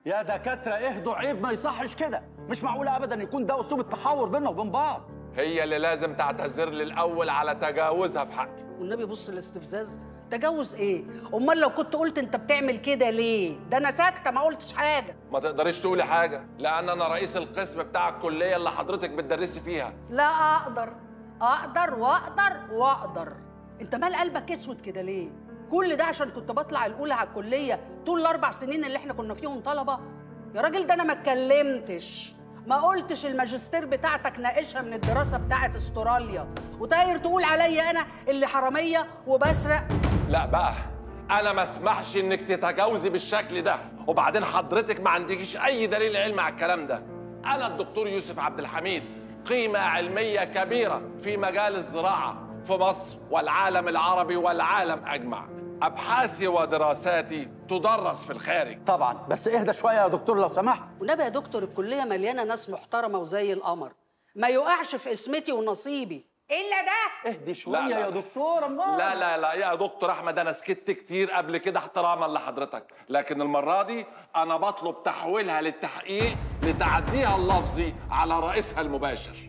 يا دكاتره اهدوا عيب ما يصحش كده مش معقول ابدا يكون ده اسلوب التحاور بيننا وبين بعض هي اللي لازم تعتذر لي الاول على تجاوزها في حقي والنبي بص الاستفزاز تجوز ايه امال لو كنت قلت انت بتعمل كده ليه ده انا ساكته ما قلتش حاجه ما تقدريش تقولي حاجه لان انا رئيس القسم بتاع الكليه اللي حضرتك بتدرسي فيها لا اقدر اقدر واقدر واقدر انت مال قلبك اسود كده ليه كل ده عشان كنت بطلع الاولى على الكليه طول الاربع سنين اللي احنا كنا فيهم طلبه يا راجل ده انا ما اتكلمتش ما قلتش الماجستير بتاعتك ناقشها من الدراسه بتاعت استراليا وطاير تقول عليا انا اللي حراميه وبسرق لا بقى انا ما اسمحش انك تتجاوزي بالشكل ده وبعدين حضرتك ما عندكيش اي دليل علمي على الكلام ده انا الدكتور يوسف عبد الحميد قيمه علميه كبيره في مجال الزراعه في مصر والعالم العربي والعالم اجمع ابحاثي ودراساتي تدرس في الخارج طبعا بس اهدى شويه يا دكتور لو سمحت ونبي يا دكتور الكليه مليانه ناس محترمه وزي القمر ما يقعش في اسمتي ونصيبي الا ده اهدي شويه لا، لا. يا دكتور امال لا لا لا يا دكتور احمد انا سكت كتير قبل كده احتراما لحضرتك لكن المره دي انا بطلب تحويلها للتحقيق لتعديها اللفظي على رئيسها المباشر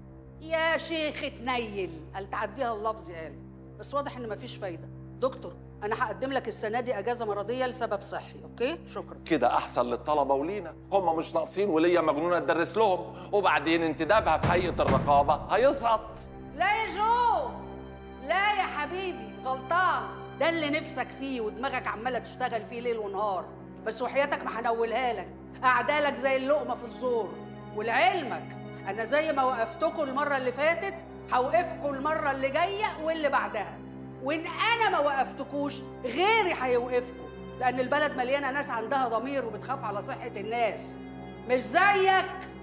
يا شيخ اتنيل قال تعديها اللفظ قال بس واضح ان مفيش فايده دكتور انا هقدم لك السنه دي اجازه مرضيه لسبب صحي اوكي شكرا كده احسن للطلبه ولينا هم مش ناقصين وليا مجنونه تدرس لهم وبعدين انتدابها في هيئه الرقابه هيسقط لا يا جو لا يا حبيبي غلطان ده اللي نفسك فيه ودماغك عماله تشتغل فيه ليل ونهار بس وحياتك ما هنولها لك اعدالك زي اللقمه في الزور ولعلمك انا زي ما وقفتكم المره اللي فاتت هوقفكم المره اللي جايه واللي بعدها وان انا ما وقفتكوش غيري هيوقفكم لان البلد مليانه ناس عندها ضمير وبتخاف على صحه الناس مش زيك